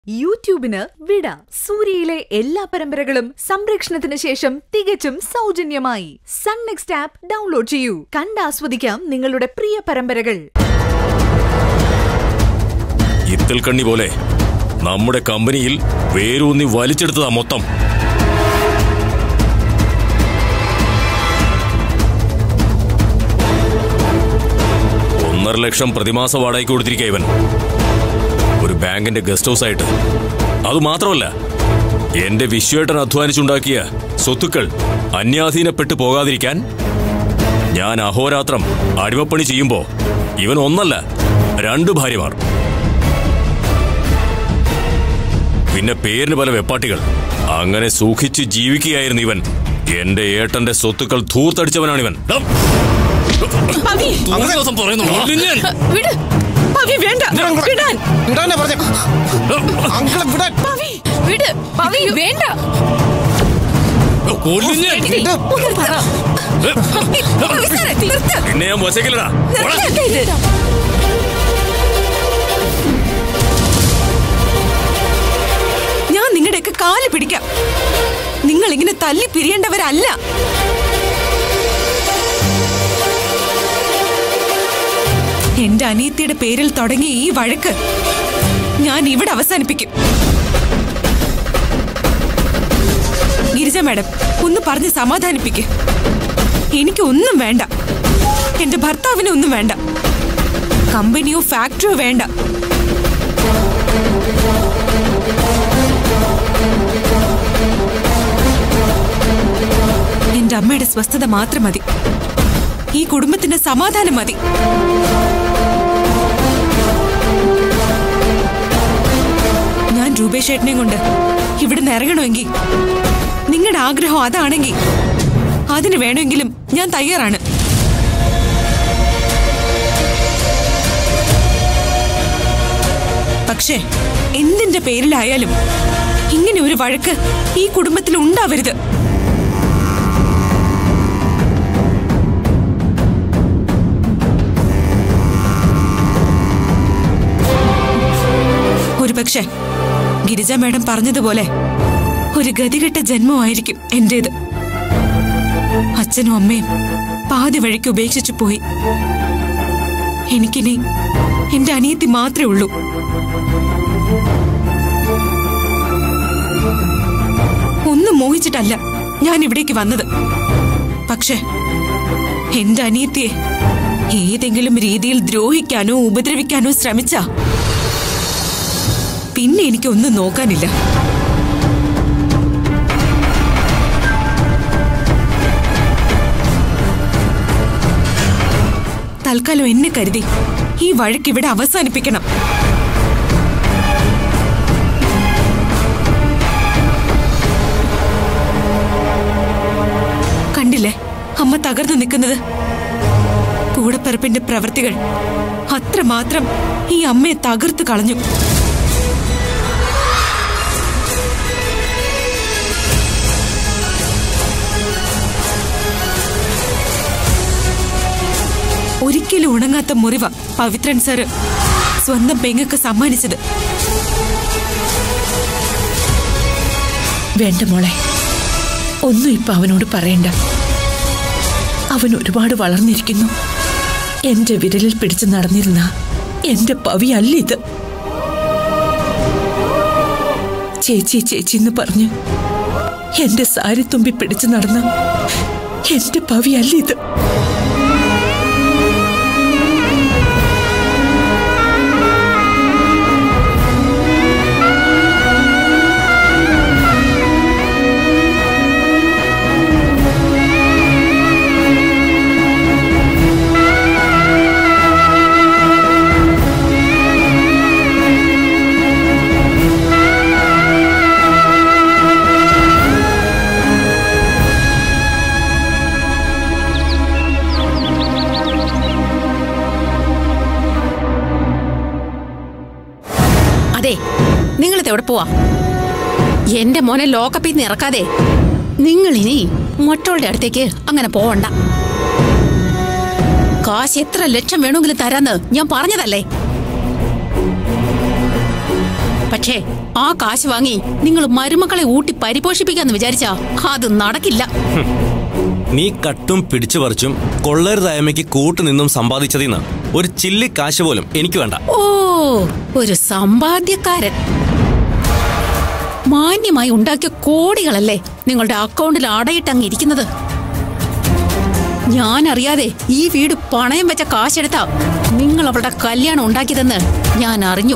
യൂട്യൂബിന് വിട സൂര്യയിലെ എല്ലാ പരമ്പരകളും സംരക്ഷണത്തിന് ശേഷം തികച്ചും സൗജന്യമായി സൺ നെക്സ്റ്റ് ആപ്പ് ഡൗൺലോഡ് ചെയ്യൂ കണ്ടാസ്വദിക്കാം നിങ്ങളുടെ പ്രിയ പരമ്പരകൾ ഇത്തൽ കണ്ണി പോലെ നമ്മുടെ കമ്പനിയിൽ വേരൂന്നി വലിച്ചെടുത്തതാ മൊത്തം ഒന്നര ലക്ഷം പ്രതിമാസ വാടകയ്ക്ക് കൊടുത്തിരിക്കുക ഇവൻ ഒരു ബാങ്കിന്റെ ഗസ്റ്റ് ഹൗസ് ആയിട്ട് അതുമാത്രമല്ല എന്റെ വിശ്വേട്ടൻ അധ്വാനിച്ചുണ്ടാക്കിയ സ്വത്തുക്കൾ അന്യാധീനപ്പെട്ടു പോകാതിരിക്കാൻ ഞാൻ അഹോരാത്രം അടിമപ്പണി ചെയ്യുമ്പോ ഇവൻ ഒന്നല്ല രണ്ടു ഭാര്യമാർ പിന്നെ പേരിന് പല വെപ്പാട്ടികൾ അങ്ങനെ സൂക്ഷിച്ച് ജീവിക്കുകയായിരുന്നു ഇവൻ എന്റെ ഏട്ടന്റെ സ്വത്തുക്കൾ ധൂർത്തടിച്ചവനാണ് ഇവൻ ഡം. തൂറിയ ദിവസം പറയുന്നു കൊല്ലും ഞാൻ. വിട് പവി വേണ്ട വിടാൻ വിടാനാ പറഞ്ഞെ. അങ്കിളെ വിടാൻ. പവി വിട് പവി വേണ്ട കൊല്ലും ഞാൻ. വിട്. ഒന്ന് പറ നിർത്ത്, നിർത്ത്. പിന്നെ ഞാൻ വശക്കില്ലടാ പോടാ. നിർത്ത് ഇത്. ഞാൻ നിങ്ങളുടെയൊക്കെ കാല് പിടിക്കാം നിങ്ങൾ ഇങ്ങനെ തല്ലി പിരിയേണ്ടവരല്ല എന്റെ അനിയത്തിയുടെ പേരിൽ തുടങ്ങിയ ഈ വഴക്ക് ഞാൻ ഇവിടെ അവസാനിപ്പിക്കും ഗിരിജ മാഡം ഒന്ന് പറഞ്ഞ് സമാധാനിപ്പിക്ക് എനിക്ക് ഒന്നും വേണ്ട എന്റെ ഭർത്താവിന് ഒന്നും വേണ്ട കമ്പനിയോ ഫാക്ടറിയോ വേണ്ട എന്റെ അമ്മയുടെ സ്വസ്ഥത മാത്രം മതി ഈ കുടുംബത്തിന്റെ സമാധാനം മതി ഞാൻ രൂപേഷേട്ടനെയും കൊണ്ട് ഇവിടുന്ന് ഇറങ്ങണമെങ്കിൽ നിങ്ങളുടെ ആഗ്രഹം അതാണെങ്കിൽ അതിന് വേണമെങ്കിലും ഞാൻ തയ്യാറാണ് പക്ഷേ എന്തിന്റെ പേരിലായാലും ഇങ്ങനെ ഒരു വഴക്ക് ഈ കുടുംബത്തിൽ ഉണ്ടാവരുത് ഒരുപക്ഷെ ഗിരിജ മാഡം പറഞ്ഞതുപോലെ ഒരു ഗതികെട്ട ജന്മമായിരിക്കും എന്റേത് അച്ഛനും അമ്മയും പാതി വഴിക്ക് ഉപേക്ഷിച്ചു പോയി എനിക്കിനി എന്റെ അനിയത്തി മാത്രമേ ഉള്ളൂ ഒന്നും മോഹിച്ചിട്ടല്ല ഞാൻ ഇവിടേക്ക് വന്നത് പക്ഷേ എന്റെ അനിയത്തിയെ ഏതെങ്കിലും രീതിയിൽ ദ്രോഹിക്കാനോ ഉപദ്രവിക്കാനോ ശ്രമിച്ച പിന്നെ എനിക്കൊന്നും നോക്കാനില്ല തൽക്കാലം എന്നെ കരുതി ഈ വഴക്ക് ഇവിടെ അവസാനിപ്പിക്കണം കണ്ടില്ലേ അമ്മ തകർന്നു നിൽക്കുന്നത് കൂടപ്പിറപ്പിന്റെ പ്രവൃത്തികൾ അത്രമാത്രം ഈ അമ്മയെ തകർത്തു കളഞ്ഞു ഒരിക്കലും ഉണങ്ങാത്ത മുറിവ പവിത്രൻ സാറ് സ്വന്തം പെങ്ങക്ക് സമ്മാനിച്ചത് വേണ്ട മോളെ ഒന്നും ഇപ്പൊ അവനോട് പറയണ്ട അവൻ ഒരുപാട് വളർന്നിരിക്കുന്നു എന്റെ വിരലിൽ പിടിച്ച് നടന്നിരുന്ന എന്റെ പവി അല്ല ഇത് ചേച്ചി ചേച്ചി എന്ന് പറഞ്ഞ് എന്റെ സാരി തുമ്പി പിടിച്ച് നടന്ന എന്റെ പവി അല്ല ഇത് അതെ നിങ്ങളിത് എവിടെ പോവാ എന്റെ മോനെ ലോക്കപ്പിൽ നിന്ന് ഇറക്കാതെ നിങ്ങൾ ഇനി മറ്റുള്ള അടുത്തേക്ക് അങ്ങനെ പോവണ്ട കാശ് എത്ര ലക്ഷം വേണമെങ്കിലും തരാന്ന് ഞാൻ പറഞ്ഞതല്ലേ പക്ഷേ ആ കാശ് വാങ്ങി നിങ്ങൾ മരുമക്കളെ ഊട്ടി പരിപോഷിപ്പിക്കാന്ന് വിചാരിച്ചാ അത് നടക്കില്ല നീ കട്ടും പിടിച്ചു പറിച്ചും കൊള്ളരുതായ്മയ്ക്ക് കൂട്ടുനിന്നും സമ്പാദിച്ചതിന്ന് ഒരു ചില്ലി കാശ് പോലും എനിക്ക് വേണ്ട ഓ ഒരു സമ്പാദ്യക്കാരൻ മാന്യമായി ഉണ്ടാക്കിയ കോടികളല്ലേ നിങ്ങളുടെ അക്കൗണ്ടിൽ അടയിട്ടങ്ങ് ഇരിക്കുന്നത് ഞാൻ അറിയാതെ ഈ വീട് പണയം വെച്ച കാശെടുത്താ നിങ്ങൾ അവളുടെ കല്യാണം ഉണ്ടാക്കിയതെന്ന് ഞാൻ അറിഞ്ഞു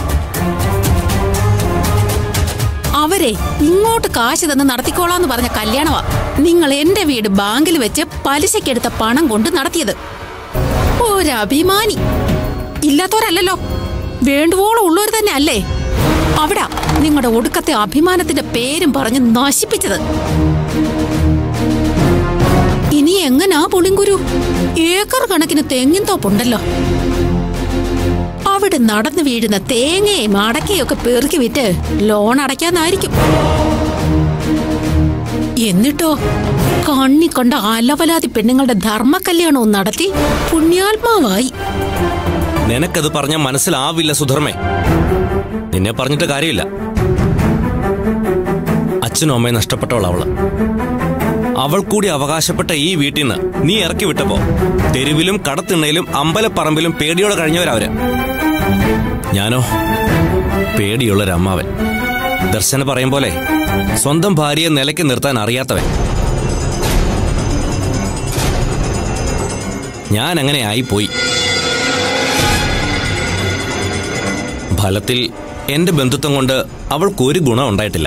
അവരെ ഇങ്ങോട്ട് കാശ് തന്ന് നടത്തിക്കോളാന്ന് പറഞ്ഞ കല്യാണമാ നിങ്ങൾ എന്റെ വീട് ബാങ്കിൽ വെച്ച് പലിശക്കെടുത്ത പണം കൊണ്ട് നടത്തിയത് ഒരഭിമാനി ഇല്ലാത്തവരല്ലല്ലോ വേണ്ടുവോളം ഉള്ളവർ തന്നെ അല്ലേ അവിടെ നിങ്ങളുടെ ഒടുക്കത്തെ അഭിമാനത്തിന്റെ പേരും പറഞ്ഞ് നശിപ്പിച്ചത് ഇനി എങ്ങനാ പുളിങ്കുരു ഏക്കർ കണക്കിന് തെങ്ങിൻ തോപ്പുണ്ടല്ലോ അവിടെ നടന്നു വീഴുന്ന തേങ്ങയും അടക്കയും ഒക്കെ പെറുക്കി വിറ്റ് ലോൺ അടയ്ക്കാന്നായിരിക്കും എന്നിട്ടോ കണ്ണി കണ്ട അലവലാതി പെണ്ണുങ്ങളുടെ ധർമ്മ കല്യാണവും നടത്തി പുണ്യാത്മാവായി നിനക്കത് പറഞ്ഞ മനസ്സിലാവില്ല സുധർമ്മേ നിന്നെ പറഞ്ഞിട്ട് കാര്യമില്ല അച്ഛനും അമ്മയും നഷ്ടപ്പെട്ടവൾ അവള് അവൾ കൂടി അവകാശപ്പെട്ട ഈ വീട്ടിൽ നിന്ന് നീ ഇറക്കി വിട്ടപ്പോ തെരുവിലും കടത്തിണ്ണയിലും അമ്പലപ്പറമ്പിലും പേടിയോടെ കഴിഞ്ഞവരവര് ഞാനോ പേടിയുള്ളൊരമ്മാവൻ ദർശന പറയും പോലെ സ്വന്തം ഭാര്യയെ നിലയ്ക്ക് നിർത്താൻ അറിയാത്തവൻ ഞാൻ അങ്ങനെ ആയിപ്പോയി ഫലത്തിൽ എന്റെ ബന്ധുത്വം കൊണ്ട് അവൾക്കൊരു ഗുണം ഉണ്ടായിട്ടില്ല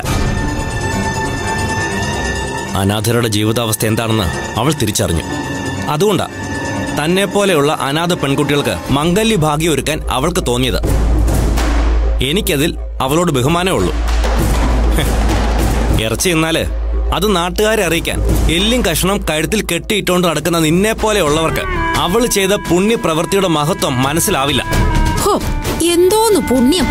അനാഥരുടെ ജീവിതാവസ്ഥ എന്താണെന്ന് അവൾ തിരിച്ചറിഞ്ഞു അതുകൊണ്ടാ തന്നെ പോലെയുള്ള അനാഥ പെൺകുട്ടികൾക്ക് മംഗല്യ ഭാഗ്യം ഒരുക്കാൻ അവൾക്ക് തോന്നിയത് എനിക്കതിൽ അവളോട് ബഹുമാനമേ ഉള്ളൂ ഹ്. ഇറച്ചി തിന്നാല് അത് നാട്ടുകാരെ അറിയിക്കാൻ എല്ലും കഷ്ണം കഴുത്തിൽ കെട്ടിയിട്ടുകൊണ്ട് നടക്കുന്ന നിന്നെ പോലെയുള്ളവർക്ക് അവൾ ചെയ്ത പുണ്യപ്രവൃത്തിയുടെ മഹത്വം മനസ്സിലാവില്ല ഹോ എന്തോന്ന് പുണ്യം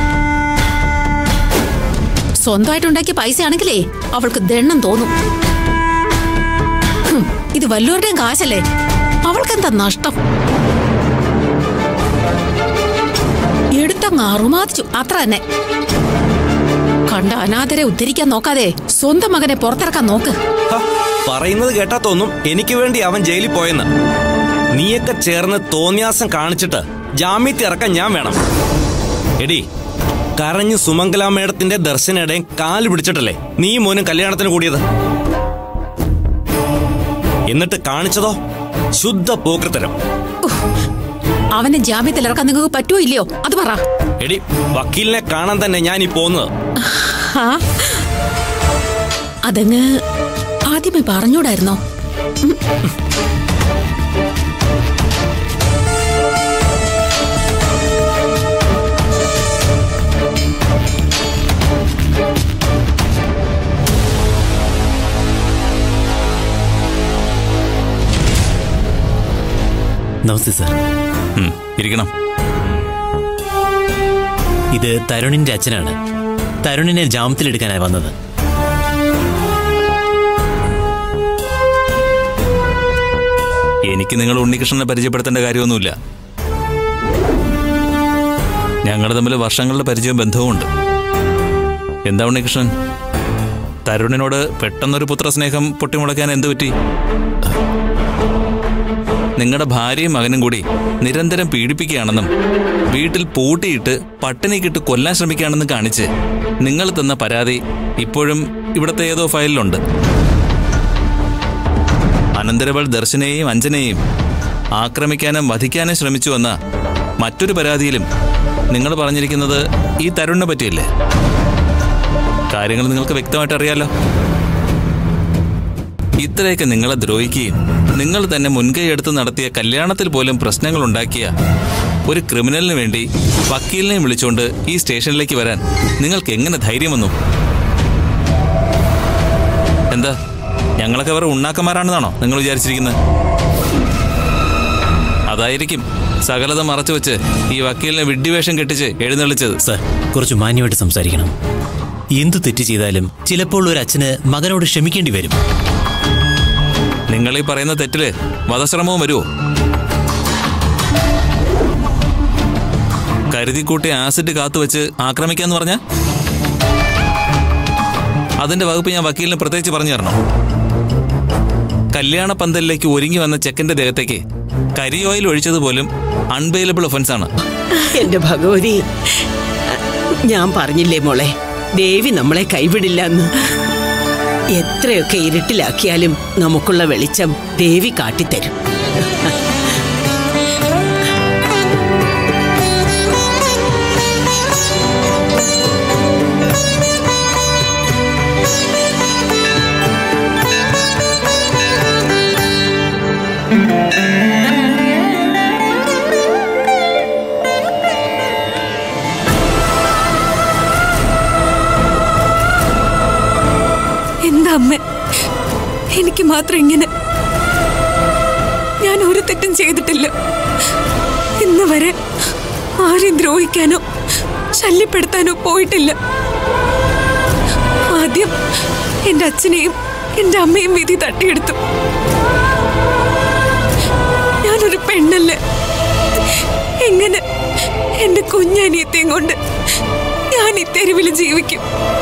സ്വന്തമായിട്ടുണ്ടാക്കിയ പൈസ ആണെങ്കിലേ അവൾക്ക് ദണ്ണം തോന്നും ഹും, ഇത് വല്ലവരുടെയും കാശല്ലേ അവൾക്കെന്താ നഷ്ടം എടുത്തങ്ങ് അറുമാതിച്ചു അത്ര തന്നെ കണ്ട അനാഥരെ ഉദ്ധരിക്കാൻ നോക്കാതെ സ്വന്തം മകനെ പുറത്തിറക്കാൻ നോക്ക് ഹ, പറയുന്നത് കേട്ടാ തോന്നും എനിക്ക് വേണ്ടി അവൻ ജയിലിൽ പോയെന്ന് നീയൊക്കെ ചേർന്ന് തോന്നിയാസം കാണിച്ചിട്ട് ജാമ്യത്തിൽ ഇറക്കാൻ ഞാൻ വേണം എടി കരഞ്ഞു സുമംഗലാ മേഡത്തിന്റെ ദർശനയുടെയും കാല് പിടിച്ചിട്ടല്ലേ നീ മോനും കല്യാണത്തിന് കൂടിയത് എന്നിട്ട് കാണിച്ചതോ ശുദ്ധ പോക്കൃത്തരം അവനെ ജാമ്യത്തിൽ ഇറക്കാൻ നിങ്ങൾക്ക് പറ്റുമോ ഇല്ലയോ അത് പറ എടി വക്കീലിനെ കാണാൻ തന്നെ ഞാൻ ഈ പോകുന്നത് ആ? അതങ്ങ് ആദ്യമേ പറഞ്ഞൂടായിരുന്നോ നമസ്തേ സാർ ഉം, ഇരിക്കണം ഇത് തരുണിന്റെ അച്ഛനാണ് തരുണിനെ ജാമത്തിലെടുക്കാനായി വന്നത് എനിക്ക് നിങ്ങൾ ഉണ്ണികൃഷ്ണനെ പരിചയപ്പെടുത്തേണ്ട കാര്യമൊന്നുമില്ല ഞങ്ങൾ തമ്മിൽ വർഷങ്ങളുടെ പരിചയവും ബന്ധവുമുണ്ട് എന്താ ഉണ്ണികൃഷ്ണൻ തരുണിനോട് പെട്ടെന്നൊരു പുത്രസ്നേഹം പൊട്ടിമുളയ്ക്കാൻ എന്തു പറ്റി നിങ്ങളുടെ ഭാര്യയും മകനും കൂടി നിരന്തരം പീഡിപ്പിക്കുകയാണെന്നും വീട്ടിൽ പൂട്ടിയിട്ട് പട്ടിണിക്കിട്ട് കൊല്ലാൻ ശ്രമിക്കുകയാണെന്നും കാണിച്ച് നിങ്ങൾ തന്ന പരാതി ഇപ്പോഴും ഇവിടുത്തെ ഏതോ ഫയലിലുണ്ട് അനന്തരവൾ ദർശനെയും അഞ്ജനെയും ആക്രമിക്കാനും വധിക്കാനും ശ്രമിച്ചു എന്ന മറ്റൊരു പരാതിയിലും നിങ്ങൾ പറഞ്ഞിരിക്കുന്നത് ഈ തരുണിനെ പറ്റിയല്ലേ കാര്യങ്ങൾ നിങ്ങൾക്ക് വ്യക്തമായിട്ട് അറിയാലോ ഇത്രയൊക്കെ നിങ്ങളെ ദ്രോഹിക്കുകയും നിങ്ങൾ തന്നെ മുൻകൈ എടുത്ത് നടത്തിയ കല്യാണത്തിൽ പോലും പ്രശ്നങ്ങൾ ഉണ്ടാക്കിയ ഒരു ക്രിമിനലിന് വേണ്ടി വക്കീലിനെ വിളിച്ചുകൊണ്ട് ഈ സ്റ്റേഷനിലേക്ക് വരാൻ നിങ്ങൾക്ക് എങ്ങനെ ധൈര്യം വന്നു എന്താ ഞങ്ങളൊക്കെ വേറെ ഉണ്ണാക്കന്മാരാണെന്നാണോ നിങ്ങൾ വിചാരിച്ചിരിക്കുന്നത് അതായിരിക്കും സകലത മറച്ചു വെച്ച് ഈ വക്കീലിനെ വിഡ്ഢിവേഷം കെട്ടിച്ച് എഴുന്നള്ളിച്ചത് സാർ കുറച്ച് മാന്യമായിട്ട് സംസാരിക്കണം എന്തു തെറ്റ് ചെയ്താലും ചിലപ്പോൾ ഒരു അച്ഛന് മകനോട് ക്ഷമിക്കേണ്ടി വരും നിങ്ങൾ ഈ പറയുന്ന തെറ്റില് വധശ്രമവും വരുമോ കരുതിക്കൂട്ടി ആസിഡ് കാത്തുവെച്ച് ആക്രമിക്കാന്ന് പറഞ്ഞ അതിന്റെ വകുപ്പ് ഞാൻ വക്കീലിന് പ്രത്യേകിച്ച് പറഞ്ഞു തരണം കല്യാണ പന്തലിലേക്ക് ഒരുങ്ങി വന്ന ചെക്കന്റെ ദേഹത്തേക്ക് കരി ഓയിൽ ഒഴിച്ചത് പോലും അൺബെയിലബിൾ ഒഫൻസ് ആണ് എന്റെ ഭഗവതി ഞാൻ പറഞ്ഞില്ലേ മോളെ ദേവി നമ്മളെ കൈവിടില്ല എന്ന് എത്രയൊക്കെ ഇരുട്ടിലാക്കിയാലും നമുക്കുള്ള വെളിച്ചം ദേവി കാട്ടിത്തരും എന്താ അമ്മ എനിക്ക് മാത്രം ഇങ്ങനെ ഞാൻ ഒരു തെറ്റും ചെയ്തിട്ടില്ല ഇന്ന് വരെ ആരെയും ദ്രോഹിക്കാനോ ശല്യപ്പെടുത്താനോ പോയിട്ടില്ല ആദ്യം എന്റെ അച്ഛനെയും എന്റെ അമ്മയും വിധി തട്ടിയെടുത്തു ഞാനൊരു പെണ്ണല്ലേ എങ്ങനെ എന്റെ കുഞ്ഞനിയത്തെയും കൊണ്ട് ഞാൻ ഈ തെരുവിൽ ജീവിക്കും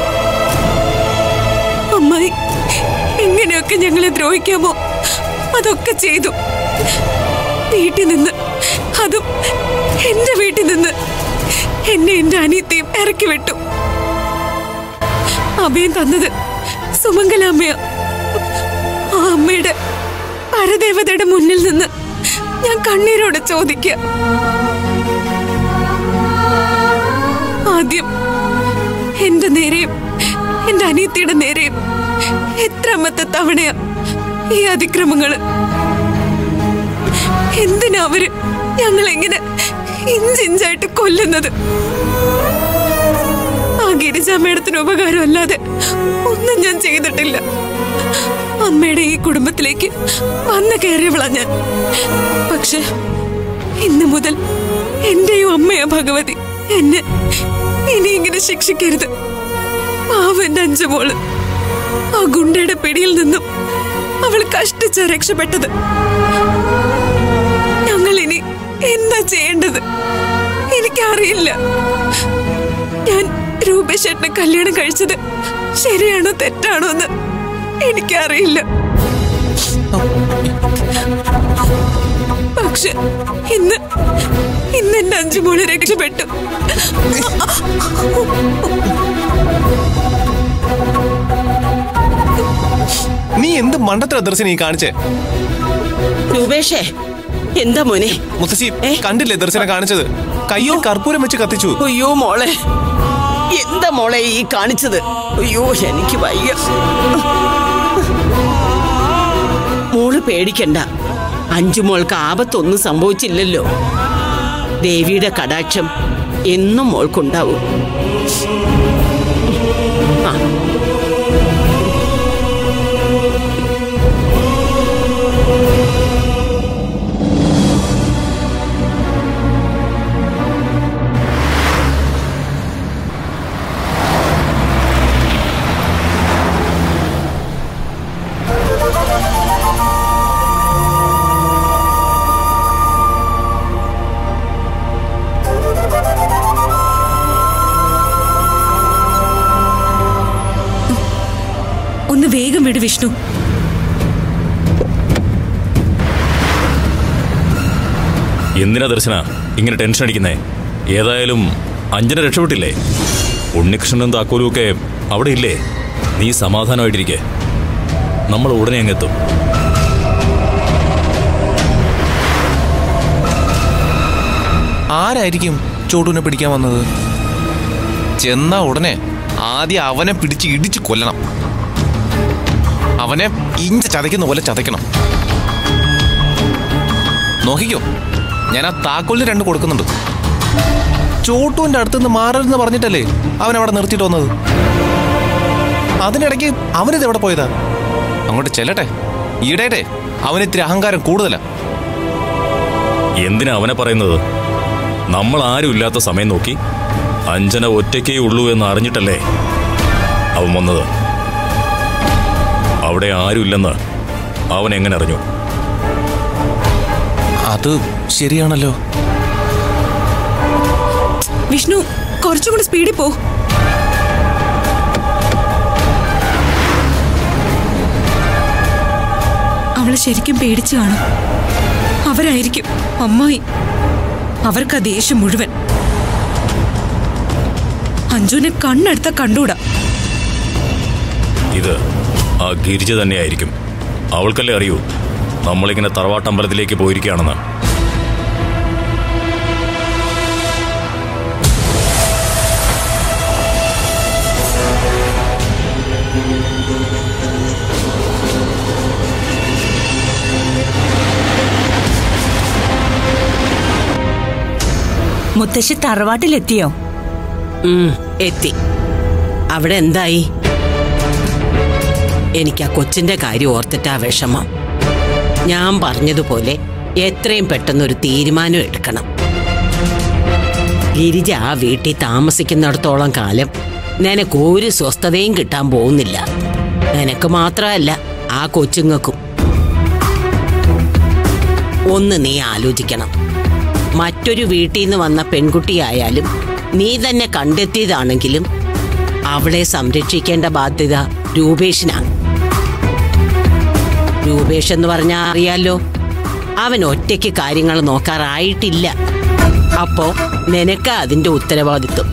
അമ്മായി എങ്ങനെയൊക്കെ ഞങ്ങളെ ദ്രോഹിക്കാമോ അതൊക്കെ ചെയ്തു വീട്ടിൽ നിന്ന് അതും എന്റെ വീട്ടിൽ നിന്ന് എന്നെ എന്റെ അനിയത്തെയും ഇറക്കി വിട്ടു അഭയം തന്നത് സുമംഗലാമ്മയ ആ അമ്മയുടെ പരദേവതയുടെ മുന്നിൽ നിന്ന് ഞാൻ കണ്ണീരോടെ ചോദിക്കുക ആദ്യം എന്റെ നേരെയും എന്റെ അനിയത്തിയുടെ നേരെയും എത്രാമത്തെ തവണയാ ഈ അതിക്രമങ്ങള് എന്തിനാ അവര് ഞങ്ങളെങ്ങനെ ഇഞ്ചിഞ്ചായിട്ട് കൊല്ലുന്നത് ആ ഗിരിജ മേഡത്തിന് ഉപകാരമല്ലാതെ ഒന്നും ഞാൻ ചെയ്തിട്ടില്ല അമ്മയുടെ ഈ കുടുംബത്തിലേക്ക് വന്നു കയറിയവളാ ഞാൻ പക്ഷെ ഇന്നു മുതൽ എന്റെയും അമ്മയാ ഭഗവതി എന്നെ ഇനി ഇങ്ങനെ ശിക്ഷിക്കരുത് പാവന്റെ അഞ്ചു മോള് ആ ഗുണ്ടയുടെ പിടിയിൽ നിന്നും അവൾ കഷ്ടിച്ച രക്ഷപ്പെട്ടത് ഞങ്ങൾ ഇനി എന്താ ചെയ്യേണ്ടത് എനിക്കറിയില്ല ഞാൻ രൂപേഷേട്ടനെ കല്യാണം കഴിച്ചത് ശരിയാണോ തെറ്റാണോ എന്ന് എനിക്കറിയില്ല പക്ഷെ ഇന്ന് ഇന്ന് എന്റെ അഞ്ചു മോള് രക്ഷപ്പെട്ടു നീ എന്ത് മണ്ടത്ര ദർശനം ഈ കാണിച്ചേ രൂപേഷേ എന്താ മോനെ മുത്തശ്ശി ഏ? കണ്ടില്ലേ ദർശനം കാണിച്ചത് കയ്യിൽ കർപ്പൂരം വെച്ച് കത്തിച്ചു അയ്യോ മോളെ എന്താ മോളെ ഈ കാണിച്ചത് അയ്യോ എനിക്ക് വയ്യ മോള് പേടിക്കണ്ട അഞ്ചു മോൾക്ക് ആപത്തൊന്നും സംഭവിച്ചില്ലല്ലോ ദേവിയുടെ കടാക്ഷം എന്നും മോൾക്കുണ്ടാവും ആ ഒന്ന് വേഗം വിട് വിഷ്ണു എന്തിനാ ദർശന ഇങ്ങനെ ടെൻഷൻ അടിക്കുന്നേ ഏതായാലും അഞ്ജന രക്ഷപ്പെട്ടില്ലേ ഉണ്ണികൃഷ്ണനും താക്കോലും ഒക്കെ അവിടെ ഇല്ലേ നീ സമാധാനമായിട്ടിരിക്കെ നമ്മൾ ഉടനെ അങ്ങെത്തും ആരായിരിക്കും ചോട്ടൂനെ പിടിക്കാൻ വന്നത് ചെന്ന ഉടനെ ആദ്യം അവനെ പിടിച്ച് ഇടിച്ച് കൊല്ലണം അവനെ ഇഞ്ച ചതയ്ക്കുന്ന പോലെ ചതയ്ക്കണം നോക്കിക്കോ ഞാൻ ആ താക്കോലിന് രണ്ട് കൊടുക്കുന്നുണ്ട് ചോട്ടുവിന്റെ അടുത്തുനിന്ന് മാറരുതെന്ന് പറഞ്ഞിട്ടല്ലേ അവൻ അവിടെ നിർത്തിയിട്ട് വന്നത് അതിനിടയ്ക്ക് അവനിത് എവിടെ പോയതാ അങ്ങോട്ട് ചെല്ലട്ടെ ഈടേട്ടെ അവന് ഇത്തിരി അഹങ്കാരം കൂടുതലാ എന്തിനാ അവനെ പറയുന്നത് നമ്മൾ ആരും ഇല്ലാത്ത സമയം നോക്കി അഞ്ജന ഒറ്റയ്ക്കേ ഉള്ളൂ എന്ന് അറിഞ്ഞിട്ടല്ലേ അവൻ വന്നത് അവിടെ ആരുമില്ലെന്ന് അവൻ എങ്ങനെ അറിഞ്ഞു അത് ശരിയാണല്ലോ വിഷ്ണു കുറച്ചുകൂടി സ്പീഡിൽ പോ നിങ്ങൾ ശരിക്കും പേടിച്ചു കാണും അവരായിരിക്കും അമ്മായി അവർക്ക് ആ ദേഷ്യം മുഴുവൻ അഞ്ജുവിനെ കണ്ണെടുത്ത കണ്ടൂടാ ഇത് ആ ഗിരിജ തന്നെയായിരിക്കും അവൾക്കല്ലേ അറിയൂ നമ്മളിങ്ങനെ തറവാട്ടമ്പലത്തിലേക്ക് പോയിരിക്കുകയാണെന്ന് മുത്തശ്ശി തറവാട്ടിലെത്തിയോ ഉം, എത്തി അവിടെ എന്തായി എനിക്ക് ആ കൊച്ചിന്റെ കാര്യം ഓർത്തിട്ടാ വിഷമം ഞാൻ പറഞ്ഞതുപോലെ എത്രയും പെട്ടെന്ന് ഒരു തീരുമാനം എടുക്കണം ഗിരിജ ആ വീട്ടിൽ താമസിക്കുന്നിടത്തോളം കാലം നിനക്ക് ഒരു സ്വസ്ഥതയും കിട്ടാൻ പോകുന്നില്ല നിനക്ക് മാത്രമല്ല ആ കൊച്ചുങ്ങൾക്കും ഒന്ന് നീ ആലോചിക്കണം മറ്റൊരു വീട്ടിൽ നിന്ന് വന്ന പെൺകുട്ടിയായാലും നീ തന്നെ കണ്ടെത്തിയതാണെങ്കിലും അവളെ സംരക്ഷിക്കേണ്ട ബാധ്യത രൂപേഷിനാണ് രൂപേഷ് എന്ന് പറഞ്ഞാൽ അറിയാലോ അവൻ ഒറ്റയ്ക്ക് കാര്യങ്ങൾ നോക്കാറായിട്ടില്ല അപ്പോ നിനക്ക് അതിന്റെ ഉത്തരവാദിത്വം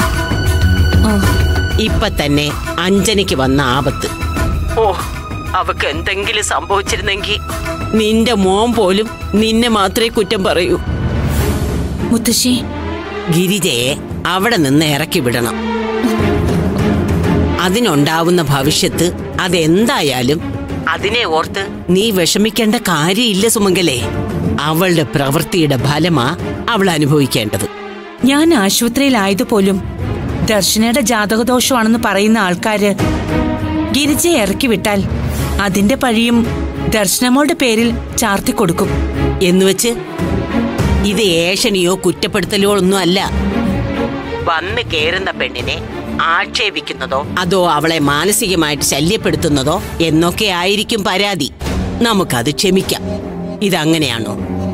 ഇപ്പൊ തന്നെ അഞ്ജനയ്ക്ക് വന്ന ആപത്ത് ഓ അവക്ക് എന്തെങ്കിലും സംഭവിച്ചിരുന്നെങ്കിൽ നിന്റെ മോൻ പോലും നിന്നെ മാത്രമേ കുറ്റം പറയൂ മുത്തശ്ശി ഗിരിജയെ അവിടെ നിന്ന് ഇറക്കി വിടണം അതിനുണ്ടാവുന്ന ഭവിഷ്യത്ത് അതെന്തായാലും അതിനെ ഓർത്ത് നീ വിഷമിക്കേണ്ട കാര്യമില്ല സുമംഗലേ അവളുടെ പ്രവൃത്തിയുടെ ഫലമാ അവൾ അനുഭവിക്കേണ്ടത് ഞാൻ ആശുപത്രിയിലായതുപോലും ദർശനയുടെ ജാതകദോഷമാണെന്ന് പറയുന്ന ആൾക്കാര് ഗിരിജയെ ഇറക്കി വിട്ടാൽ അതിന്റെ പഴിയും ദർശനമോളുടെ പേരിൽ ചാർത്തിക്കൊടുക്കും എന്നുവെച്ച് ഇത് ഏഷണിയോ കുറ്റപ്പെടുത്തലോ ഒന്നും അല്ല വന്ന് കേറുന്ന പെണ്ണിനെ ആക്ഷേപിക്കുന്നതോ അതോ അവളെ മാനസികമായിട്ട് ശല്യപ്പെടുത്തുന്നതോ എന്നൊക്കെ ആയിരിക്കും പരാതി നമുക്കത് ക്ഷമിക്കാം ഇതങ്ങനെയാണോ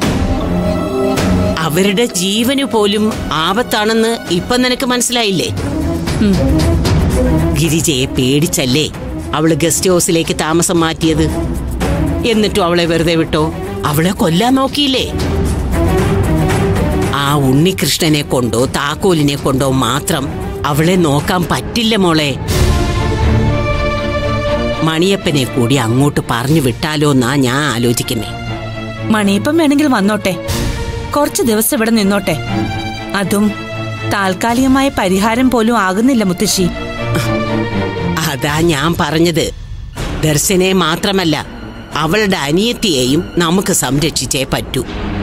അവരുടെ ജീവന് പോലും ആപത്താണെന്ന് ഇപ്പൊ നിനക്ക് മനസ്സിലായില്ലേ ഉം. ഗിരിജയെ പേടിച്ചല്ലേ അവള് ഗസ്റ്റ് ഹൗസിലേക്ക് താമസം മാറ്റിയത് എന്നിട്ടും അവളെ വെറുതെ വിട്ടോ അവളെ കൊല്ലാൻ നോക്കിയില്ലേ ആ ഉണ്ണികൃഷ്ണനെ കൊണ്ടോ താക്കോലിനെ കൊണ്ടോ മാത്രം അവളെ നോക്കാൻ പറ്റില്ല മോളെ മണിയപ്പനെ കൂടി അങ്ങോട്ട് പറഞ്ഞു വിട്ടാലോ എന്നാ ഞാൻ ആലോചിക്കുന്നേ മണിയപ്പം വേണമെങ്കിൽ വന്നോട്ടെ കുറച്ച് ദിവസം ഇവിടെ നിന്നോട്ടെ അതും താൽക്കാലികമായ പരിഹാരം പോലും ആകുന്നില്ല മുത്തശ്ശി അതാ ഞാൻ പറഞ്ഞത് ദർശനെ മാത്രമല്ല അവളുടെ അനിയത്തിയെയും നമുക്ക് സംരക്ഷിച്ചേ പറ്റൂ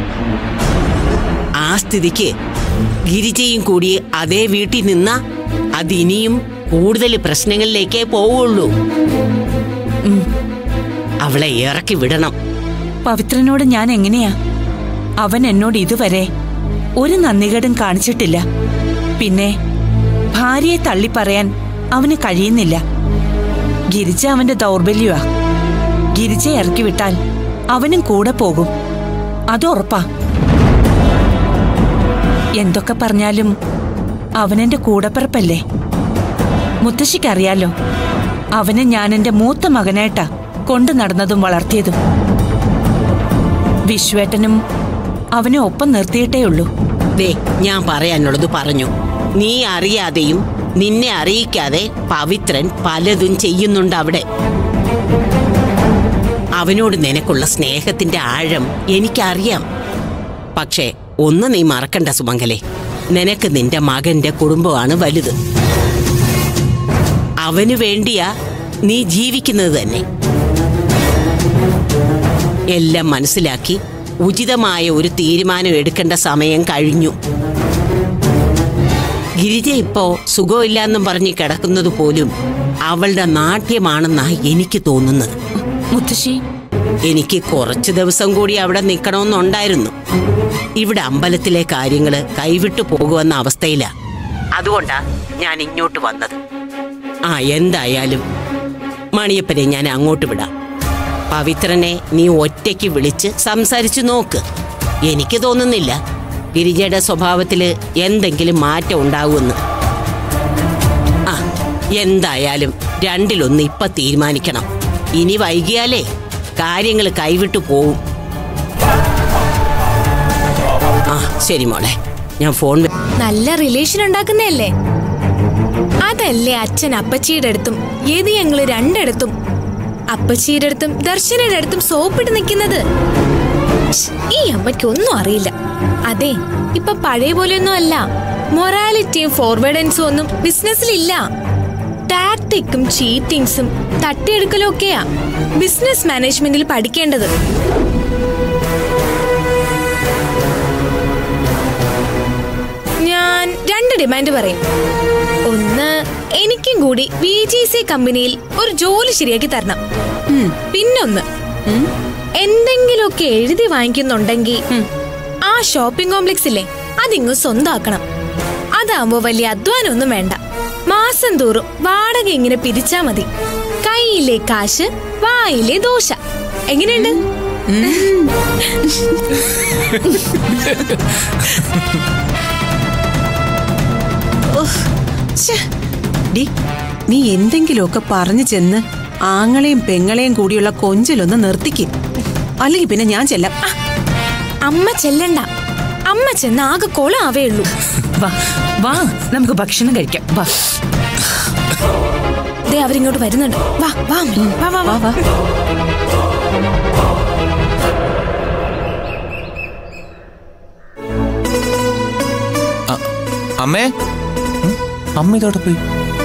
ആ സ്ഥിതിക്ക് ഗിരിജയും കൂടി അതേ വീട്ടിൽ നിന്നാ അതിനിയും കൂടുതൽ പ്രശ്നങ്ങളിലേക്കേ പോവുള്ളൂ ഉം. അവളെ ഇറക്കി വിടണം പവിത്രനോട് ഞാൻ എങ്ങനെയാ അവൻ എന്നോട് ഇതുവരെ ഒരു നന്ദികേടും കാണിച്ചിട്ടില്ല പിന്നെ ഭാര്യയെ തള്ളിപ്പറയാൻ അവന് കഴിയുന്നില്ല ഗിരിജ അവന്റെ ദൗർബല്യമാ ഗിരിജ ഇറക്കി വിട്ടാൽ അവനും കൂടെ പോകും അത് ഉറപ്പാ എന്തൊക്കെ പറഞ്ഞാലും അവനെന്റെ കൂടപ്പിറപ്പല്ലേ മുത്തശ്ശിക്കറിയാലോ അവനെ ഞാൻ എന്റെ മൂത്ത മകനായിട്ടാ കൊണ്ടു നടന്നതും വളർത്തിയതും വിശ്വേട്ടനും അവനെ ഒപ്പം നിർത്തിയിട്ടേ ഉള്ളൂ ദേ ഞാൻ പറയാനുള്ളത് പറഞ്ഞു നീ അറിയാതെയും നിന്നെ അറിയിക്കാതെ പവിത്രൻ പലതും ചെയ്യുന്നുണ്ട് അവിടെ അവനോട് നിനക്കുള്ള സ്നേഹത്തിന്റെ ആഴം എനിക്കറിയാം പക്ഷേ ഒന്ന് നീ മറക്കണ്ട സുമംഗലെ നിനക്ക് നിന്റെ മകന്റെ കുടുംബമാണ് വലുത് അവന് വേണ്ടിയാ നീ ജീവിക്കുന്നത് തന്നെ എല്ലാം മനസ്സിലാക്കി ഉചിതമായ ഒരു തീരുമാനം എടുക്കേണ്ട സമയം കഴിഞ്ഞു ഗിരിജ ഇപ്പോ സുഖമില്ലാന്നും പറഞ്ഞ് കിടക്കുന്നത് പോലും അവളുടെ നാട്യമാണെന്നാ എനിക്ക് തോന്നുന്നത് മുത്തശ്ശി എനിക്ക് കുറച്ചു ദിവസം കൂടി അവിടെ നിൽക്കണമെന്നുണ്ടായിരുന്നു ഇവിടെ അമ്പലത്തിലെ കാര്യങ്ങള് കൈവിട്ടു പോകുമെന്ന അവസ്ഥയിലാ അതുകൊണ്ടാ ഞാൻ ഇങ്ങോട്ട് വന്നത് ആ എന്തായാലും മണിയപ്പനെ ഞാൻ അങ്ങോട്ട് വിടാം പവിത്രനെ നീ ഒറ്റയ്ക്ക് വിളിച്ച് സംസാരിച്ചു നോക്ക് എനിക്ക് തോന്നുന്നില്ല ഗിരിജയുടെ സ്വഭാവത്തില് എന്തെങ്കിലും മാറ്റം ഉണ്ടാവുമെന്ന് ആ എന്തായാലും രണ്ടിലൊന്ന് ഇപ്പൊ തീരുമാനിക്കണം ഇനി വൈകിയാലേ കാര്യങ്ങൾ കൈവിട്ടു പോവും ആ ശരി മോളെ ഞാൻ ഫോൺ വെ- നല്ല റിലേഷൻ ഉണ്ടാക്കുന്നതല്ലേ അതല്ലേ അച്ഛൻ അപ്പച്ചിയുടെ അടുത്തും ഏത് ഞങ്ങള് രണ്ടിടത്തും അപ്പച്ചിയുടെ അടുത്തും ദർശനയുടെ അടുത്തും സോപ്പിട്ട് നിൽക്കുന്നത് ശ്ശ്, ഈ അമ്മയ്ക്ക് ഒന്നും അറിയില്ല അതെ ഇപ്പൊ പഴയ പോലെയൊന്നും അല്ല മൊറാലിറ്റിയും ഫോർവേഡൻസും ഒന്നും ബിസിനസ്സിലില്ല ടാക്ടിക്കും ചീറ്റിങ്സും തട്ടിയെടുക്കലും ഒക്കെയാ ബിസിനസ് മാനേജ്മെന്റിൽ പഠിക്കേണ്ടത് ഞാൻ രണ്ട് ഡിമാൻഡ് പറയും ഒന്ന് എനിക്കും കൂടി വി ജി സി കമ്പനിയിൽ ഒരു ജോലി ശരിയാക്കി തരണം ഉം, പിന്നൊന്ന് എന്തെങ്കിലുമൊക്കെ എഴുതി വാങ്ങിക്കുന്നുണ്ടെങ്കിൽ ആ ഷോപ്പിംഗ് കോംപ്ലക്സ് ഇല്ലേ അതിങ്ങ് സ്വന്തമാക്കണം അതാവുമ്പോ വലിയ അധ്വാനമൊന്നും വേണ്ട മാസം തോറും വാടക ഇങ്ങനെ പിരിച്ചാ മതി കൈയിലെ കാശ് വായിലെ ദോശ എങ്ങനെയുണ്ട് ശ്ശെ. ഡി നീ എന്തെങ്കിലുമൊക്കെ പറഞ്ഞു ചെന്ന് ആങ്ങളെയും പെങ്ങളെയും കൂടിയുള്ള കൊഞ്ചലൊന്ന് നിർത്തിക്കും അല്ലെങ്കിൽ പിന്നെ ഞാൻ ചെല്ലാം അമ്മ ചെല്ലണ്ട അമ്മ ചെന്ന് ആകെ കൊളാവേ ഉള്ളൂ വാ വാ നമുക്ക് ഭക്ഷണം കഴിക്കാം വാ ദേ അവരിങ്ങോട്ട് വരുന്നുണ്ട് വാ വാ അമ്മേ. വാ വാ വാ വാ അമ്മേ ഉം, അമ്മ ഇതോടെ പോയി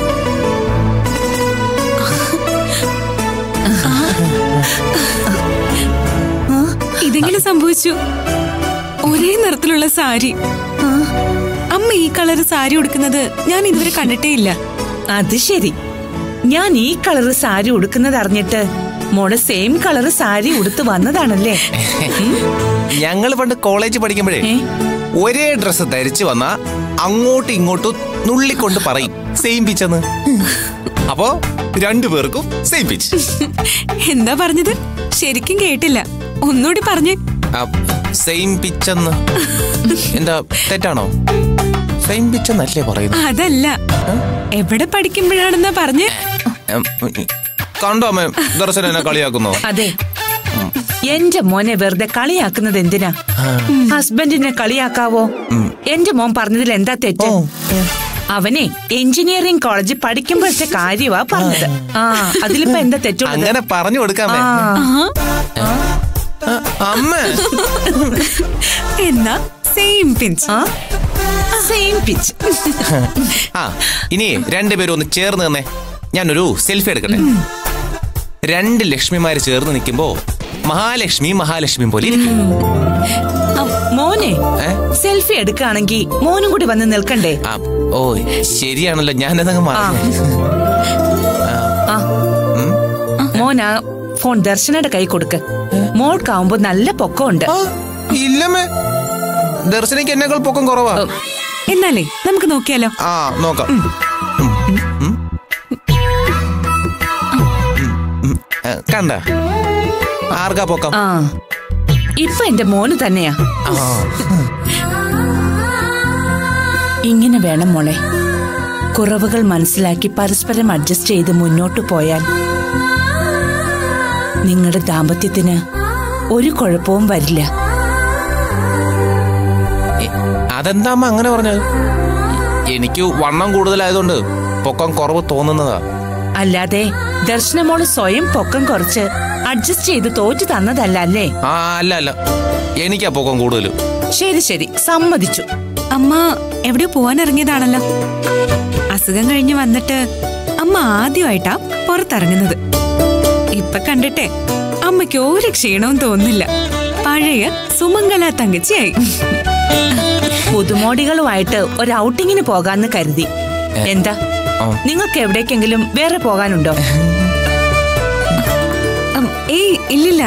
ഇതെങ്ങനെ സംഭവിച്ചു ഒരേ നിറത്തിലുള്ള സാരി ആ, അമ്മ ഈ കളർ സാരി ഉടുക്കുന്നത് ഞാൻ ഇതുവരെ കണ്ടിട്ടേ ഇല്ല അത് ശരി ഞാൻ ഈ കളറ് സാരി ഉടുക്കുന്നത് അറിഞ്ഞിട്ട് മോളെ സെയിം കളറ് സാരി ഉടുത്ത് വന്നതാണല്ലേ ഞങ്ങൾ പണ്ട് കോളേജ് പഠിക്കുമ്പോഴേ ഒരേ ഡ്രസ്സ് ധരിച്ചു വന്ന അങ്ങോട്ടും ഇങ്ങോട്ടും നുള്ളിക്കൊണ്ട് പറയും സെയിം പിച്ചെന്ന് അപ്പോ രണ്ടുപേർക്കും സെയിം പിച്ച് എന്താ പറഞ്ഞത് ശരിക്കും കേട്ടില്ല ഒന്നുകൂടി പറഞ്ഞേ സെയിം പിച്ചെന്ന് എന്താ തെറ്റാണോ സെയിം പിച്ചെന്നല്ലേ പറയുന്നത് അതല്ല എവിടെ പഠിക്കുമ്പോഴാണെന്നാ പറഞ്ഞേ ഉം, കണ്ടോ അമ്മ ദർശനം എന്നെ കളിയാക്കുന്നോ അതെ എന്റെ മോനെ വെറുതെ കളിയാക്കുന്നത് എന്തിനാ ഹസ്ബൻഡിനെ കളിയാക്കാവോ എന്റെ മോൻ പറഞ്ഞതിൽ എന്താ തെറ്റ് അവനെ എഞ്ചിനീയറിംഗ് കോളേജിൽ പഠിക്കുമ്പോഴത്തെ കാര്യമാ പറഞ്ഞത് ആ അതിലിപ്പോ എന്താ തെറ്റുള്ളത് അങ്ങനെ പറഞ്ഞു കൊടുക്കാമേ അമ്മ എന്നാ സെയിം പിഞ്ച് സെയിം പിച്ച് ആ ഇനി രണ്ടുപേരും ഒന്ന് ചേർന്ന് തന്നെ ഞാനൊരു സെൽഫി എടുക്കട്ടെ രണ്ട് ലക്ഷ്മിമാര് ചേർന്ന് നിൽക്കുമ്പോ മഹാലക്ഷ്മി മഹാലക്ഷ്മി പോലെ ഇരിക്കും ആ, മോനെ സെൽഫി എടുക്കുകയാണെങ്കിൽ മോനും കൂടി വന്ന് നിൽക്കണ്ടേ ആ, ഓ ശരിയാണല്ലോ ഞാനതങ്ങ് മറന്നു ആ മോൻ ആ ഫോൺ ദർശനയുടെ കൈ കൊടുക്ക് മോൾക്കാവുമ്പോ നല്ല പൊക്കമുണ്ട് ഇല്ലമ്മേ ദർശനയ്ക്ക് എന്നെക്കാൾ പൊക്കം കുറവാ എന്നാലേ നമുക്ക് നോക്കിയാലോ ആ നോക്കാം ഉം. ഉം, ഏ, കണ്ട ആർക്കാ പൊക്കം ആ ഇപ്പൊ എന്റെ മോന് തന്നെയാ ഇങ്ങനെ വേണം മോളെ കുറവുകൾ മനസ്സിലാക്കി പരസ്പരം അഡ്ജസ്റ്റ് ചെയ്ത് മുന്നോട്ട് പോയാൽ നിങ്ങളുടെ ദാമ്പത്യത്തിന് ഒരു കുഴപ്പവും വരില്ല അതെന്താ അമ്മ അങ്ങനെ പറഞ്ഞത് എനിക്ക് വണ്ണം കൂടുതലായതുകൊണ്ട് പൊക്കം കുറവ് തോന്നുന്നതാ അല്ലാതെ ദർശനമോള് സ്വയം പൊക്കം കുറച്ച് അഡ്ജസ്റ്റ് ചെയ്ത് തോറ്റു തന്നതല്ല അല്ലേ ആ അല്ല അല്ല എനിക്കാ പൊക്കം കൂടുതൽ ശരി ശരി സമ്മതിച്ചു അമ്മ എവിടെയോ പോവാൻ ഇറങ്ങിയതാണല്ലോ അസുഖം കഴിഞ്ഞ് വന്നിട്ട് അമ്മ ആദ്യമായിട്ടാ പുറത്തിറങ്ങുന്നത് ഇപ്പൊ കണ്ടിട്ടെ അമ്മയ്ക്ക് ഒരു ക്ഷീണവും തോന്നില്ല പഴയ സുമംഗല തങ്കച്ചിയായി പുതുമോടികളുമായിട്ട് ഒരു ഔട്ടിങ്ങിന് പോകാന്ന് കരുതി എന്താ നിങ്ങൾക്ക് എവിടേക്കെങ്കിലും വേറെ പോകാനുണ്ടോ ഉം, ഏയ് ഇല്ലില്ല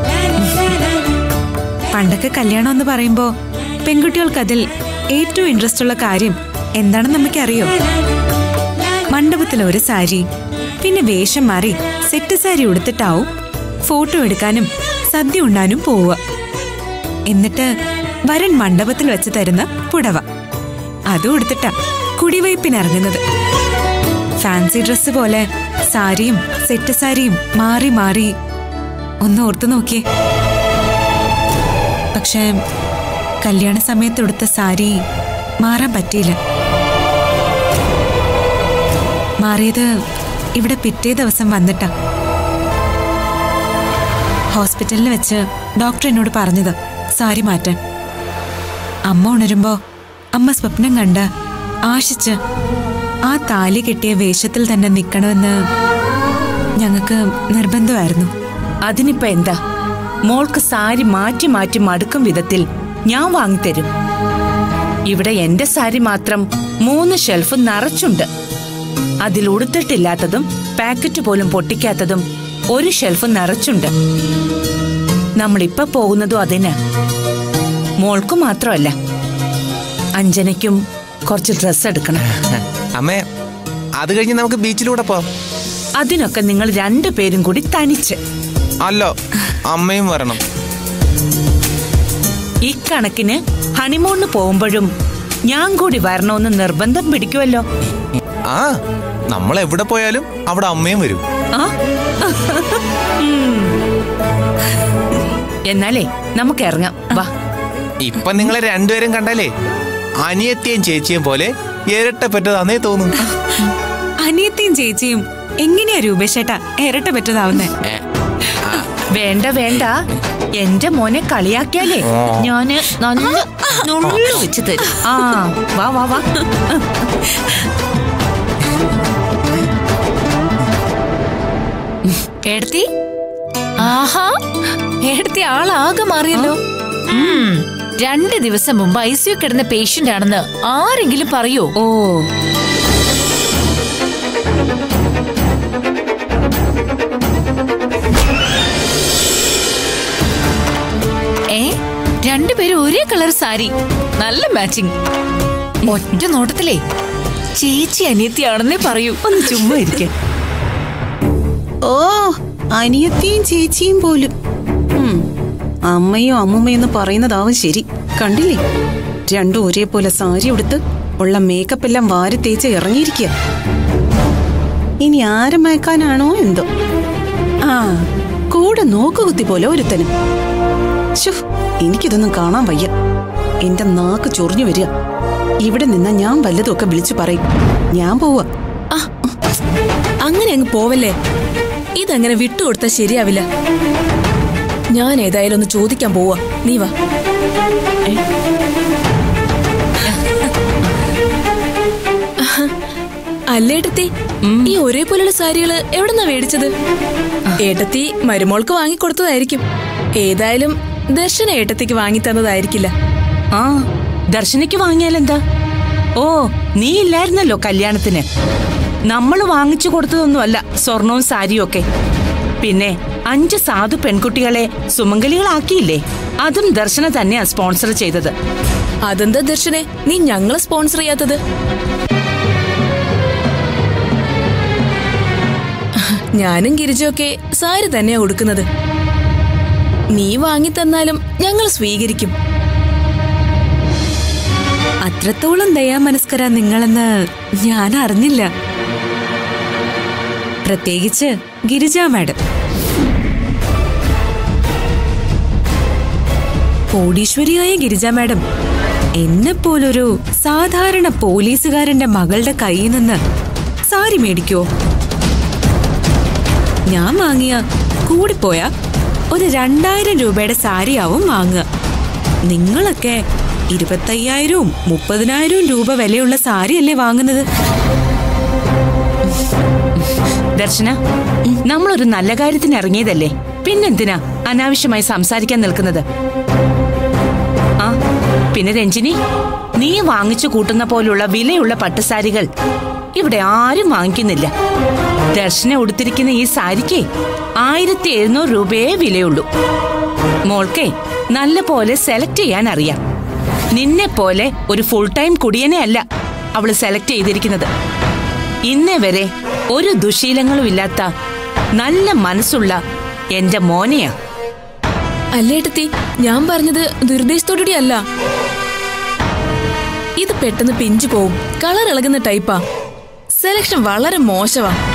പണ്ടൊക്കെ കല്യാണം എന്ന് പറയുമ്പോ പെൺകുട്ടികൾക്ക് അതിൽ ഏറ്റവും ഇൻട്രസ്റ്റ് ഉള്ള കാര്യം എന്താണെന്ന് നമുക്കറിയോ മണ്ഡപത്തിൽ ഒരു സാരി പിന്നെ വേഷം മാറി സെറ്റ് സാരി ഉടുത്തിട്ടാവും ഫോട്ടോ എടുക്കാനും സദ്യ ഉണ്ണാനും പോവുക എന്നിട്ട് വരൻ മണ്ഡപത്തിൽ വെച്ച് തരുന്ന പുടവ അതും ഉടുത്തിട്ടാ കുടിവയ്പ്പിനിറങ്ങുന്നത് ഫാൻസി ഡ്രസ്സ് പോലെ സാരിയും സെറ്റ് സാരിയും മാറി മാറി ഒന്ന് ഓർത്തു നോക്കിയേ പക്ഷേ കല്യാണ സമയത്ത് ഉടുത്ത സാരി മാറാൻ പറ്റിയില്ല മാറിയത് ഇവിടെ പിറ്റേ ദിവസം വന്നിട്ടാ ഹോസ്പിറ്റലിൽ വെച്ച് ഡോക്ടർ എന്നോട് പറഞ്ഞത് സാരി മാറ്റാൻ അമ്മ ഉണരുമ്പോ അമ്മ സ്വപ്നം കണ്ട് ആശിച്ച് ആ താലി കെട്ടിയ വേഷത്തിൽ തന്നെ നിൽക്കണമെന്ന് ഞങ്ങൾക്ക് നിർബന്ധമായിരുന്നു അതിനിപ്പോ എന്താ മോൾക്ക് സാരി മാറ്റി മാറ്റി മടുക്കും വിധത്തിൽ ഞാൻ വാങ്ങിത്തരും ഇവിടെ എന്റെ സാരി മാത്രം മൂന്ന് ഷെൽഫ് നിറച്ചുണ്ട് അതിൽ ഉടുത്തിട്ടില്ലാത്തതും പാക്കറ്റ് പോലും പൊട്ടിക്കാത്തതും ഒരു ഷെൽഫ് നിറച്ചുണ്ട് നമ്മളിപ്പോ പോകുന്നതും അതിന് മോൾക്ക് മാത്രമല്ല അഞ്ജനയ്ക്കും കുറച്ച് ഡ്രസ്സ് എടുക്കണം അമ്മേ അത് കഴിഞ്ഞ് നമുക്ക് ബീച്ചിലൂടെ പോവാം അതിനൊക്കെ നിങ്ങൾ രണ്ടുപേരും കൂടി തനിച്ച് അല്ലോ അമ്മയും വരണം ഇക്കണക്കിന് ഹണിമൂണിന് പോകുമ്പോഴും ഞാൻ കൂടി വരണമെന്ന് നിർബന്ധം പിടിക്കുമല്ലോ ആ നമ്മൾ എവിടെ പോയാലും അവിടെ അമ്മയും വരും ആ ഉം. എന്നാലേ നമുക്ക് ഇറങ്ങാം വാ ഇപ്പൊ നിങ്ങളെ രണ്ടുപേരും കണ്ടാലേ അനിയത്തിയും ചേച്ചിയും പോലെ ഇരട്ട പറ്റതാന്നേ തോന്നും അനിയത്തിയും ചേച്ചിയും എങ്ങനെയാ രൂപേഷേട്ടാ ഇരട്ട പറ്റതാവുന്നേ വേണ്ട വേണ്ട എന്റെ മോനെ കളിയാക്കിയാലേ ഞാന് നല്ല നുള്ളു വെച്ച് തരും ആ വാ വാ വാ എടുത്തി ആഹാ എടുത്തി ആളാകെ മാറിയല്ലോ ഉം. രണ്ട് ദിവസം മുമ്പ് ഐ സിയു കിടന്ന പേഷ്യന്റ് ആണെന്ന് ആരെങ്കിലും പറയോ ഓ ഏ രണ്ടുപേരും ഒരേ കളർ സാരി നല്ല മാച്ചിങ് ഒറ്റ നോട്ടത്തിലേ ചേച്ചി അനിയത്തിയാണെന്നേ പറയൂ ഒന്ന് ചുമ്മാ ഇരിക്കെ ഓ അനിയത്തിയും ചേച്ചിയും പോലും ഉം, അമ്മയും അമ്മുമ്മയും എന്ന് പറയുന്നതാവും ശരി കണ്ടില്ലേ രണ്ടും ഒരേപോലെ സാരി ഉടുത്ത് ഉള്ള മേക്കപ്പ് എല്ലാം വാരി തേച്ച് ഇറങ്ങിയിരിക്കുക ഇനി ആരെ മയക്കാനാണോ എന്തോ ആ കൂടെ നോക്കുകുത്തി പോലെ ഒരുത്തനും ശ്ശോ, എനിക്കിതൊന്നും കാണാൻ വയ്യ എന്റെ നാക്ക് ചൊറിഞ്ഞു വരിക ഇവിടെ നിന്നാ ഞാൻ വല്ലതുമൊക്കെ വിളിച്ചു പറയും ഞാൻ പോവാ അങ്ങനെ അങ്ങ് പോവല്ലേ ഇതങ്ങനെ വിട്ടുകൊടുത്താൽ ശരിയാവില്ല ഞാൻ ഏതായാലും ഒന്ന് ചോദിക്കാൻ പോവാ നീ വാ അല്ലേട്ടത്തി ഈ ഒരേപോലുള്ള സാരികള് എവിടെന്നാ മേടിച്ചത് ഏട്ടത്തി മരുമോൾക്ക് വാങ്ങിക്കൊടുത്തതായിരിക്കും ഏതായാലും ദർശന ഏട്ടത്തിക്ക് വാങ്ങി തന്നതായിരിക്കില്ല ആ ദർശനയ്ക്ക് വാങ്ങിയാലെന്താ ഓ നീ ഇല്ലായിരുന്നല്ലോ കല്യാണത്തിന് നമ്മൾ വാങ്ങിച്ചു കൊടുത്തതൊന്നുമല്ല സ്വർണവും സാരിയും ഒക്കെ പിന്നെ അഞ്ച് സാധു പെൺകുട്ടികളെ സുമംഗലികളാക്കിയില്ലേ അതും ദർശന തന്നെയാ സ്പോൺസർ ചെയ്തത് അതെന്താ ദർശനെ നീ ഞങ്ങളെ സ്പോൺസർ ചെയ്യാത്തത് ഞാനും ഗിരിജയൊക്കെ സാരി തന്നെയാ കൊടുക്കുന്നത് നീ വാങ്ങി തന്നാലും ഞങ്ങൾ സ്വീകരിക്കും അത്രത്തോളം ദയാമനസ്കരാ നിങ്ങളെന്ന് ഞാൻ അറിഞ്ഞില്ല പ്രത്യേകിച്ച് ഗിരിജ മാഡം കോടീശ്വരിയായ ഗിരിജ മാഡം എന്നെ പോലൊരു സാധാരണ പോലീസുകാരന്റെ മകളുടെ കയ്യിൽ നിന്ന് സാരി മേടിക്കോ ഞാൻ വാങ്ങിയ കൂടിപ്പോയ ഒരു രണ്ടായിരം രൂപയുടെ സാരിയാവും വാങ്ങുക നിങ്ങളൊക്കെ ഇരുപത്തയ്യായിരവും മുപ്പതിനായിരവും രൂപ വിലയുള്ള സാരിയല്ലേ വാങ്ങുന്നത് ദർശന നമ്മളൊരു നല്ല കാര്യത്തിന് ഇറങ്ങിയതല്ലേ പിന്നെന്തിനാ അനാവശ്യമായി സംസാരിക്കാൻ നിൽക്കുന്നത് ആ പിന്നെ രഞ്ജിനി നീ വാങ്ങിച്ചു കൂട്ടുന്ന പോലുള്ള വിലയുള്ള പട്ടുസാരികൾ ഇവിടെ ആരും വാങ്ങിക്കുന്നില്ല ദർശന ഉടുത്തിരിക്കുന്ന ഈ സാരിക്ക് ആയിരത്തി എഴുന്നൂറ് രൂപയേ വിലയുള്ളൂ മോൾക്കെ നല്ല പോലെ സെലക്ട് ചെയ്യാൻ അറിയാം നിന്നെ പോലെ ഒരു ഫുൾ ടൈം കുടിയനെ അല്ല അവള് സെലക്ട് ചെയ്തിരിക്കുന്നത് ഇന്നേ വരെ ഒരു ദുശീലങ്ങളും ഇല്ലാത്ത നല്ല മനസ്സുള്ള എന്റെ മോനെയാ അല്ലേട്ടത്തി ഞാൻ പറഞ്ഞത് ദുരുദ്ദേശത്തോടുകൂടി അല്ല ഇത് പെട്ടെന്ന് പിഞ്ചു പോവും കളർ ഇളകുന്ന ടൈപ്പാ സെലക്ഷൻ വളരെ മോശമാ